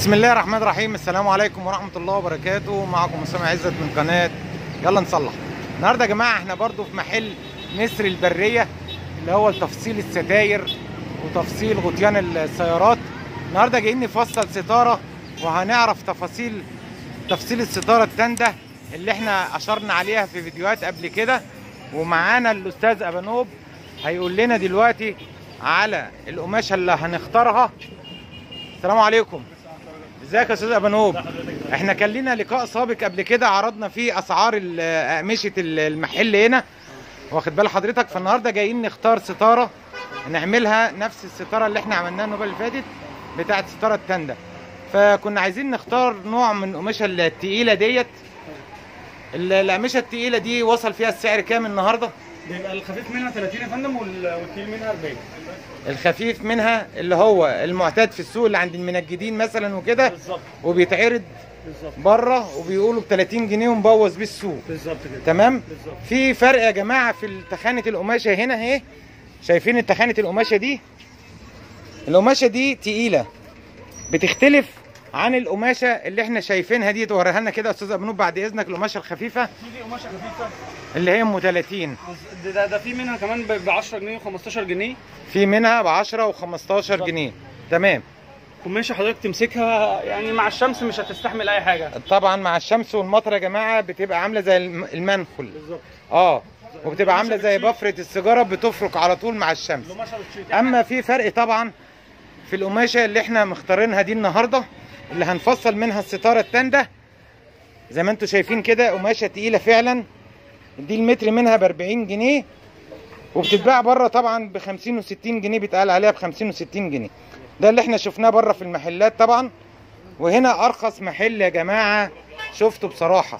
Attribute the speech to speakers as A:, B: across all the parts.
A: بسم الله الرحمن الرحيم السلام عليكم ورحمة الله وبركاته معكم أسامة عزت من قناة يلا نصلح النهاردة يا جماعة احنا برضو في محل نسر البرية اللي هو تفصيل الستاير وتفصيل غطيان السيارات النهاردة جايين نفصل ستارة وهنعرف تفاصيل تفصيل الستارة التندة اللي احنا أشرنا عليها في فيديوهات قبل كده ومعانا الأستاذ أبانوب هيقول لنا دلوقتي على القماشة اللي هنختارها السلام عليكم ازيك يا استاذ ابانوب احنا كان لنا لقاء سابق قبل كده عرضنا فيه اسعار ال- اقمشه ال- المحل هنا واخد بال حضرتك فالنهارده جايين نختار ستاره نعملها نفس الستاره اللي احنا عملناها النوبه اللي فاتت بتاعه ستاره التندا فكنا عايزين نختار نوع من القماشه التقيله ديت ال- القماشه التقيله دي وصل فيها السعر كام النهارده
B: بيبقى الخفيف منها 30 يا فندم وال- والتقيل منها 40
A: الخفيف منها اللي هو المعتاد في السوق اللي عند المنجدين مثلا وكده
B: بالظبط
A: وبيتعرض
B: بالظبط
A: بره وبيقولوا ب 30 جنيه ومبوظ بيه السوق
B: بالظبط كده
A: تمام
B: بالظبط
A: في فرق يا جماعه في تخانه القماشه هنا اهي شايفين التخانه القماشه دي القماشه دي تقيله بتختلف عن القماشه اللي احنا شايفينها دي توريها لنا كده يا استاذ ابنوب بعد اذنك القماشه الخفيفه
B: في دي قماشه خفيفه
A: اللي هي ام 30
B: ده, ده, ده في منها كمان ب 10 جنيه و15 جنيه
A: في منها ب 10 و15 جنيه تمام
B: قماشه حضرتك تمسكها يعني مع الشمس مش هتستحمل اي حاجه
A: طبعا مع الشمس والمطر يا جماعه بتبقى عامله زي الم- المنخل
B: بالظبط
A: اه وبتبقى عامله زي بفره السيجاره بتفرك على طول مع الشمس
B: القماشه بتشيل
A: اما في فرق طبعا في القماشه اللي احنا مختارينها دي النهارده اللي هنفصل منها الستاره التنده زي ما انتم شايفين كده قماشه تقيله فعلا دي المتر منها ب 40 جنيه وبتتباع بره طبعا ب 50 و60 جنيه بيتقال عليها ب 50 و60 جنيه ده اللي احنا شفناه بره في المحلات طبعا وهنا ارخص محل يا جماعه شفته بصراحه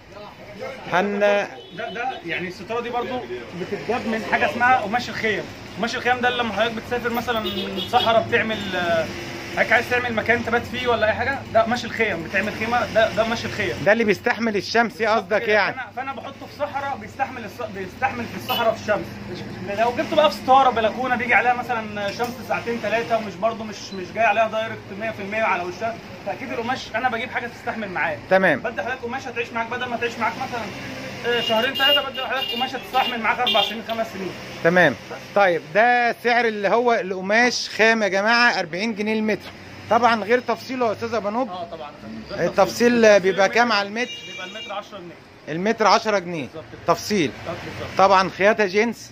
A: هن
B: ده ده يعني الستاره دي برضو بتتجاب من حاجه اسمها قماش الخيم قماش الخيم ده اللي لما حضرتك بتسافر مثلا صحراء بتعمل آه، حضرتك عايز تعمل مكان تبات فيه ولا اي حاجه ده قماش الخيم بتعمل خيمه ده ده قماش الخيم
A: ده اللي بيستحمل الشمس قصدك
B: كده.
A: يعني
B: فانا فانا بحطه في صحراء بيستحمل الص... بيستحمل في الصحراء في الشمس لو جبت بقى في ستاره بلكونه بيجي عليها مثلا شمس ساعتين ثلاثه ومش برده مش مش جاي عليها دايركت 100% على وشها فاكيد القماش انا بجيب حاجه تستحمل معايا
A: تمام
B: بدي حضرتك قماشه تعيش معاك بدل ما تعيش معاك مثلا آه، شهرين ثلاثه بدي حضرتك قماشه تستحمل معاك اربع سنين خمس سنين
A: تمام طيب ده سعر اللي هو القماش خام يا جماعه 40 جنيه المتر طبعا غير تفصيله يا استاذ بنوب
B: اه طبعا
A: التفصيل بيبقى كام على المتر
B: بيبقى المتر 10 جنيه
A: المتر 10 جنيه
B: بالظبط كده.
A: تفصيل
B: بالظبط
A: طبعا خياطه جينز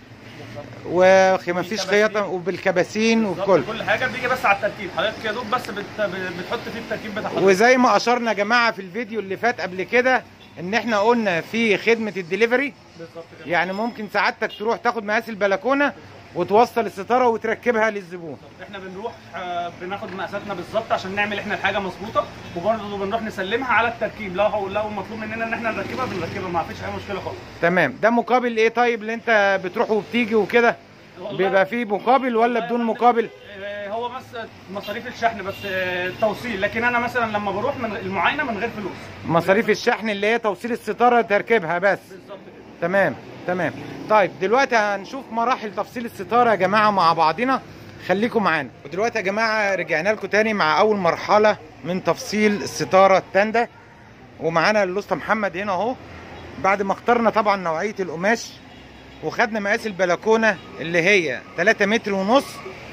B: بالظبط
A: وما فيش
B: والكباسين.
A: خياطه وبالكباسين
B: بالظبط،
A: وبكل
B: كل حاجه بيجي بس على التركيب حضرتك يا دوب بس بت... بتحط فيه التركيب بتاع حضرتك
A: وزي ما اشرنا يا جماعه في الفيديو اللي فات قبل كده ان احنا قلنا في خدمه الدليفري
B: بالظبط كده
A: يعني ممكن سعادتك تروح تاخد مقاس البلكونه وتوصل الستاره وتركبها للزبون
B: احنا بنروح آه، بناخد مقاساتنا بالظبط عشان نعمل احنا الحاجه مظبوطه وبرضه بنروح نسلمها على التركيب لو لو مطلوب مننا ان احنا نركبها بنركبها ما فيش اي مشكله خالص
A: تمام ده مقابل ايه طيب اللي انت بتروح وبتيجي وكده
B: والله-
A: بيبقى فيه مقابل ولا
B: والله
A: بدون
B: يا فندم،
A: مقابل
B: آه، هو بس مصاريف الشحن بس آه، التوصيل لكن انا مثلا لما بروح من المعاينه من غير فلوس
A: مصاريف الشحن اللي هي توصيل الستاره تركيبها بس
B: بالظبط كده
A: تمام تمام طيب دلوقتي هنشوف مراحل تفصيل الستاره يا جماعه مع بعضنا خليكم معانا ودلوقتي يا جماعه رجعنا لكم تاني مع اول مرحله من تفصيل الستاره التنده ومعانا الاسطى محمد هنا اهو بعد ما اخترنا طبعا نوعيه القماش وخدنا مقاس البلكونه اللي هي 3 متر ونص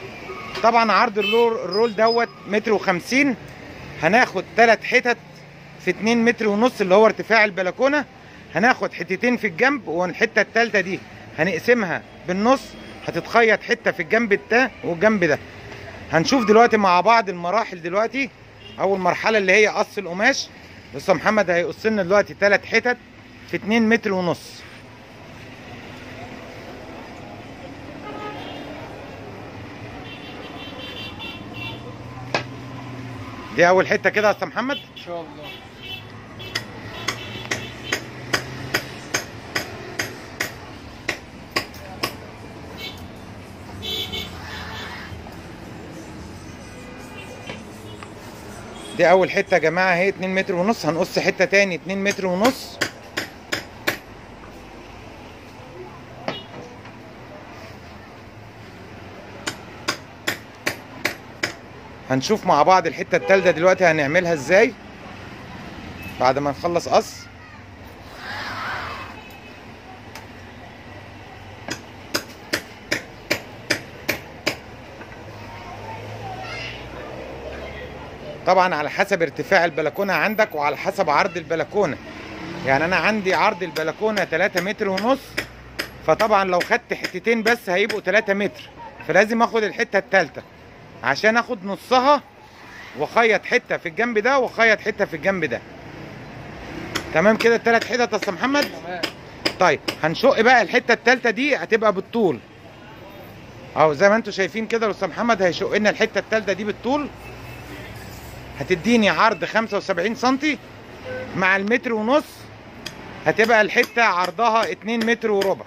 A: طبعا عرض الرول, الرول دوت متر وخمسين هناخد ثلاث حتت في 2 متر ونص اللي هو ارتفاع البلكونه هناخد حتتين في الجنب والحته الثالثه دي هنقسمها بالنص هتتخيط حته في الجنب ده والجنب ده هنشوف دلوقتي مع بعض المراحل دلوقتي اول مرحله اللي هي قص القماش بص يا محمد هيقص لنا دلوقتي ثلاث حتت في 2 متر ونص دي اول حته كده يا استاذ محمد
B: ان شاء الله
A: دي اول حته يا جماعه اهي 2 متر ونص هنقص حته تاني 2 متر ونص هنشوف مع بعض الحته التالتة دلوقتي هنعملها ازاي بعد ما نخلص قص طبعا على حسب ارتفاع البلكونه عندك وعلى حسب عرض البلكونه يعني انا عندي عرض البلكونه 3 متر ونص فطبعا لو خدت حتتين بس هيبقوا 3 متر فلازم اخد الحته الثالثه عشان اخد نصها واخيط حته في الجنب ده واخيط حته في الجنب ده تمام كده الثلاث حتت يا استاذ محمد
B: تمام
A: طيب هنشق بقى الحته الثالثه دي هتبقى بالطول اهو زي ما انتم شايفين كده الاستاذ محمد هيشق لنا الحته الثالثه دي بالطول هتديني عرض 75 سم مع المتر ونص هتبقى الحته عرضها 2 متر وربع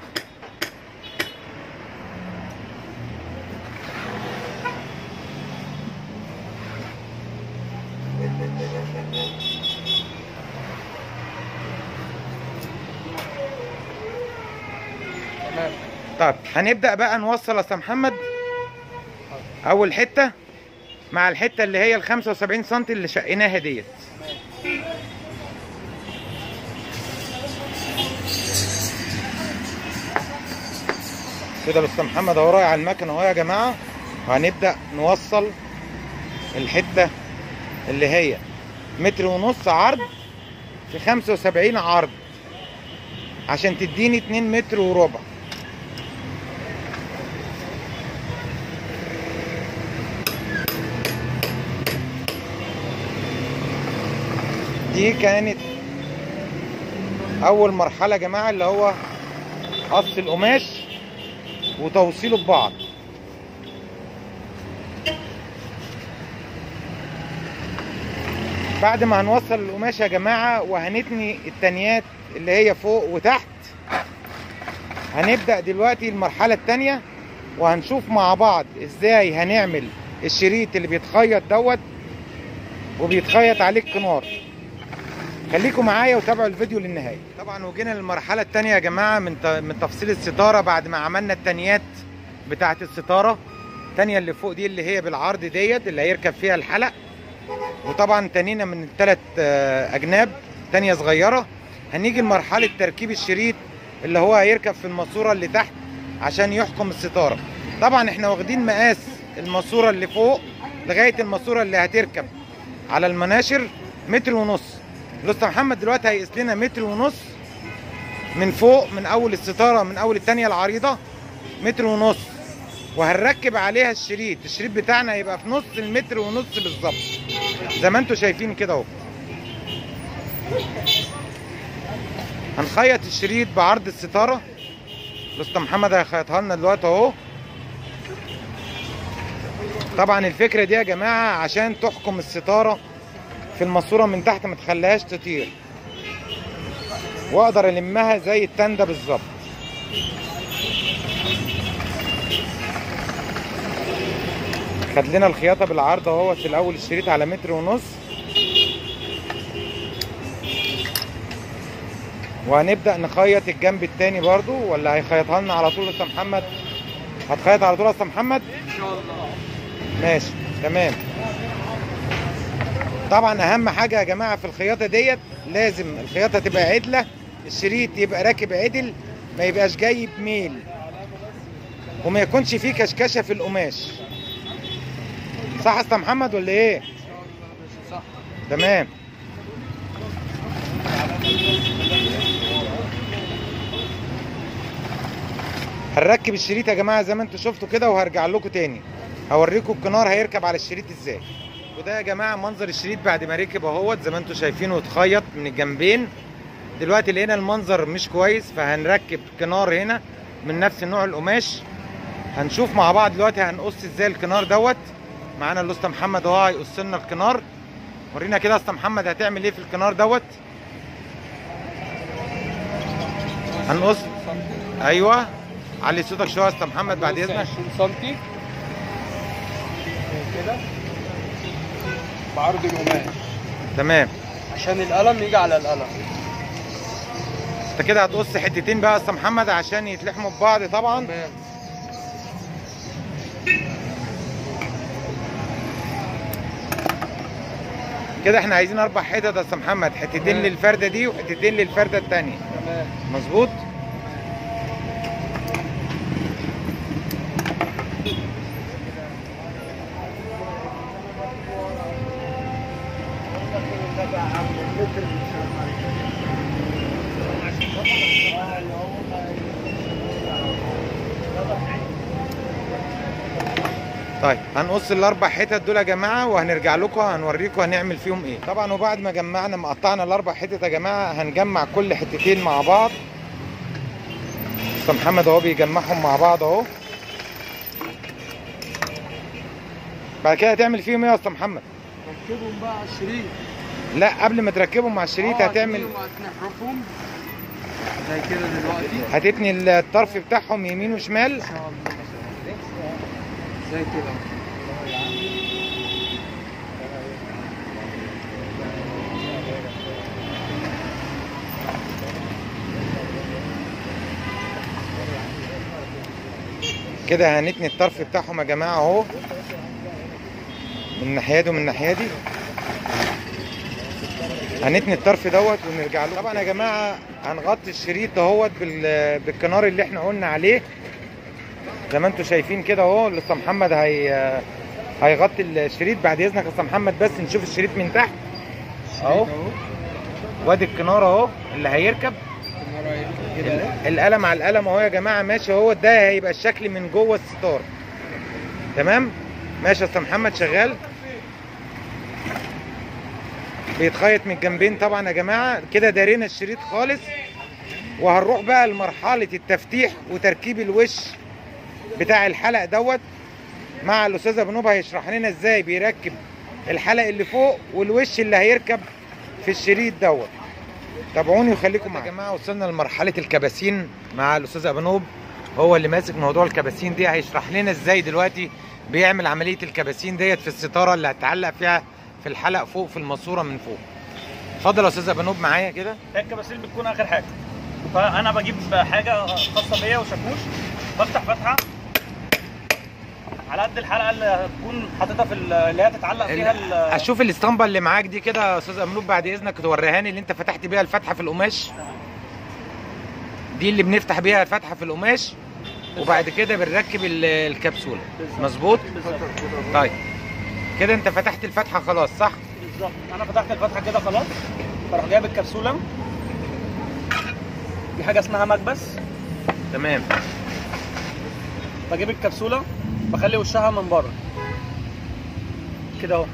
B: تمام
A: طيب هنبدا بقى نوصل يا استاذ محمد اول حته مع الحته اللي هي ال 75 سم اللي شقيناها ديت كده الاستاذ محمد اهو رايح على المكنه اهو يا جماعه وهنبدا نوصل الحته اللي هي متر ونص عرض في 75 عرض عشان تديني 2 متر وربع دي كانت اول مرحله يا جماعه اللي هو قص القماش وتوصيله ببعض بعد ما هنوصل القماش يا جماعه وهنتني التنيات اللي هي فوق وتحت هنبدا دلوقتي المرحله الثانيه وهنشوف مع بعض ازاي هنعمل الشريط اللي بيتخيط دوت وبيتخيط عليه الكنار خليكم معايا وتابعوا الفيديو للنهايه طبعا وجينا للمرحله الثانيه يا جماعه من ت- من تفصيل الستاره بعد ما عملنا التنيات بتاعه الستاره الثانيه اللي فوق دي اللي هي بالعرض ديت اللي هيركب فيها الحلق وطبعا تنينا من الثلاث اجناب تانية صغيره هنيجي لمرحله تركيب الشريط اللي هو هيركب في الماسوره اللي تحت عشان يحكم الستاره طبعا احنا واخدين مقاس الماسوره اللي فوق لغايه الماسوره اللي هتركب على المناشر متر ونص الاستاذ محمد دلوقتي هيقيس لنا متر ونص من فوق من اول الستاره من اول التانية العريضه متر ونص وهنركب عليها الشريط الشريط بتاعنا هيبقى في نص المتر ونص بالظبط زي ما انتم شايفين كده اهو هنخيط الشريط بعرض الستاره الاستاذ محمد هيخيطها لنا دلوقتي اهو طبعا الفكره دي يا جماعه عشان تحكم الستاره في الماسوره من تحت ما تخليهاش تطير واقدر المها زي التندة بالظبط خد لنا الخياطه بالعرض اهو في الاول الشريط على متر ونص وهنبدا نخيط الجنب التاني برضو ولا هيخيطها لنا على طول يا استاذ محمد هتخيط على طول يا استاذ محمد
B: ان شاء الله
A: ماشي تمام طبعا اهم حاجه يا جماعه في الخياطه ديت لازم الخياطه تبقى عدله الشريط يبقى راكب عدل ما يبقاش جاي بميل وما يكونش فيه كشكشه في القماش صح يا استاذ محمد ولا ايه
B: صح
A: تمام هنركب الشريط يا جماعه زي ما انتم شفتوا كده وهرجع لكم تاني هوريكم الكنار هيركب على الشريط ازاي وده يا جماعه منظر الشريط بعد ما ركب اهوت زي ما انتم شايفينه اتخيط من الجنبين دلوقتي لقينا المنظر مش كويس فهنركب كنار هنا من نفس نوع القماش هنشوف مع بعض دلوقتي هنقص ازاي الكنار دوت معانا الاستاذ محمد اهو هيقص لنا الكنار ورينا كده يا استاذ محمد هتعمل ايه في الكنار دوت هنقص ايوه علي صوتك شويه يا استاذ محمد بعد اذنك
B: 20 سم كده بعرض القماش
A: تمام
B: عشان القلم يجي على القلم
A: انت كده هتقص حتتين بقى يا استاذ محمد عشان يتلحموا ببعض طبعا
B: تمام
A: كده احنا عايزين اربع حتت يا استاذ محمد حتتين
C: تمام.
A: للفرده دي وحتتين للفرده الثانيه
C: تمام
A: مظبوط طيب هنقص الاربع حتت دول يا جماعه وهنرجع لكم هنوريكم هنعمل فيهم ايه طبعا وبعد ما جمعنا مقطعنا الاربع حتت يا جماعه هنجمع كل حتتين مع بعض استاذ محمد اهو بيجمعهم مع بعض اهو بعد كده هتعمل فيهم ايه يا استاذ محمد
C: ركبهم بقى على الشريط
A: لا قبل ما تركبهم مع الشريط
C: آه،
A: هتعمل
C: هتجيبهم وهتنحرفهم زي كده دلوقتي
A: هتتني الطرف بتاعهم يمين وشمال
C: ان شاء الله زي كده
A: كده هنتني الطرف بتاعهم يا جماعه اهو من الناحيه دي ومن الناحيه دي هنتني الطرف دوت ونرجع له طبعا يا جماعه هنغطي الشريط دهوت بال- بالكنار اللي احنا قلنا عليه زي ما انتم شايفين كده اهو لسه محمد هي هيغطي الشريط بعد اذنك يا استاذ محمد بس نشوف الشريط من تحت اهو وادي الكنار اهو اللي هيركب
C: كده
A: القلم على القلم اهو يا جماعه ماشي هو ده هيبقى الشكل من جوه الستار تمام ماشي يا استاذ محمد شغال بيتخيط من الجنبين طبعا يا جماعه كده دارينا الشريط خالص وهنروح بقى لمرحله التفتيح وتركيب الوش بتاع الحلق دوت مع الاستاذ ابو نوب هيشرح لنا ازاي بيركب الحلق اللي فوق والوش اللي هيركب في الشريط دوت تابعوني وخليكم معايا يا جماعه وصلنا لمرحله الكباسين مع الاستاذ ابو هو اللي ماسك موضوع الكباسين دي هيشرح لنا ازاي دلوقتي بيعمل عمليه الكباسين ديت في الستاره اللي هتعلق فيها في الحلق فوق في الماسوره من فوق اتفضل يا استاذ ابو معايا كده
B: هي الكباسيل بتكون اخر حاجه فانا بجيب حاجه خاصه بيا وشاكوش بفتح فتحه على قد الحلقه اللي هتكون حاططها في ال- اللي هي تتعلق فيها ال-
A: اشوف الاسطمبه اللي معاك دي كده يا استاذ امنوب بعد اذنك توريهاني اللي انت فتحت بيها الفتحه في القماش دي اللي بنفتح بيها الفتحه في القماش وبعد كده بنركب ال- الكبسوله مظبوط
B: بالظبط
A: طيب كده انت فتحت الفتحه خلاص صح
B: بالظبط انا فتحت الفتحه كده خلاص بروح جايب الكبسوله دي حاجه اسمها مكبس
A: تمام
B: بجيب الكبسوله بخلي وشها من بره كده اهو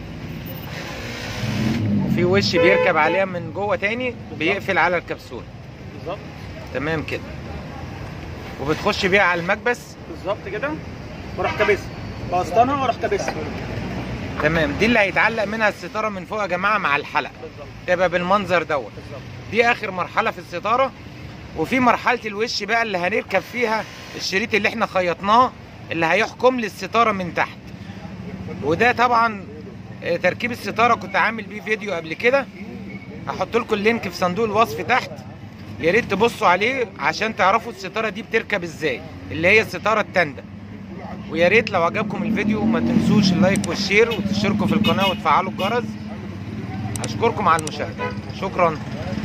A: وفي وش بيركب عليها من جوه تاني بيقفل على الكبسوله
B: بالظبط
A: تمام كده وبتخش بيها على المكبس
B: بالظبط كده واروح كابسها بسطنها واروح كابسها
A: تمام دي اللي هيتعلق منها الستاره من فوق يا جماعه مع الحلقه
B: بالظبط
A: تبقى بالمنظر دوت
B: بالظبط
A: دي اخر مرحله في الستاره وفي مرحله الوش بقى اللي هنركب فيها الشريط اللي احنا خيطناه اللي هيحكم للستاره من تحت وده طبعا آه، تركيب الستاره كنت عامل بيه فيديو قبل كده هحط لكم اللينك في صندوق الوصف تحت يا ريت تبصوا عليه عشان تعرفوا الستاره دي بتركب ازاي اللي هي الستاره التانده ويا ريت لو عجبكم الفيديو ما تنسوش اللايك والشير وتشتركوا في القناه وتفعلوا الجرس اشكركم على المشاهده شكرا